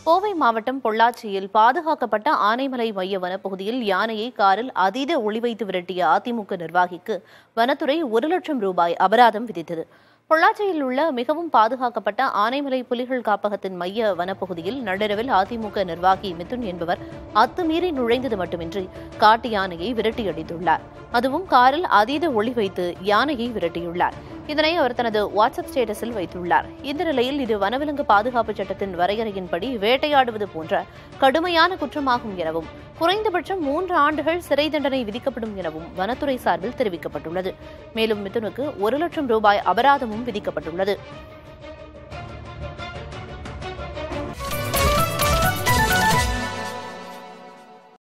கோவை மாவட்டம் பொள்ளாச்சியில் பாதுகாக்கப்பட்ட ஆனைமலை மைய வனப்பகுதியில் யானையை காரில் அதீத ஒளி வைத்து விரட்டிய அதிமுக நிர்வாகிக்கு வனத்துறை ஒரு லட்சம் ரூபாய் அபராதம் விதித்தது பொள்ளாச்சியில் உள்ள மிகவும் பாதுகாக்கப்பட்ட ஆனைமலை புலிகள் காப்பகத்தின் மைய வனப்பகுதியில் நள்ளிரவில் அதிமுக நிர்வாகி மிதுன் என்பவர் அத்துமீறி நுழைந்தது மட்டுமின்றி காட்டு யானையை விரட்டியடித்துள்ளார் அதுவும் காரில் அதீத ஒளி வைத்து யானையை விரட்டியுள்ளார் இதனை அவர் தனது வாட்ஸ்அப் ஸ்டேட்டஸில் வைத்துள்ளார் இந்த நிலையில் இது வனவிலங்கு பாதுகாப்பு சட்டத்தின் வரையறையின்படி வேட்டையாடுவது போன்ற கடுமையான குற்றமாகும் எனவும் குறைந்தபட்சம் மூன்று ஆண்டுகள் சிறை தண்டனை விதிக்கப்படும் எனவும் வனத்துறை சார்பில் தெரிவிக்கப்பட்டுள்ளது மேலும் மிதுனுக்கு ஒரு லட்சம் ரூபாய் அபராதமும் விதிக்கப்பட்டுள்ளது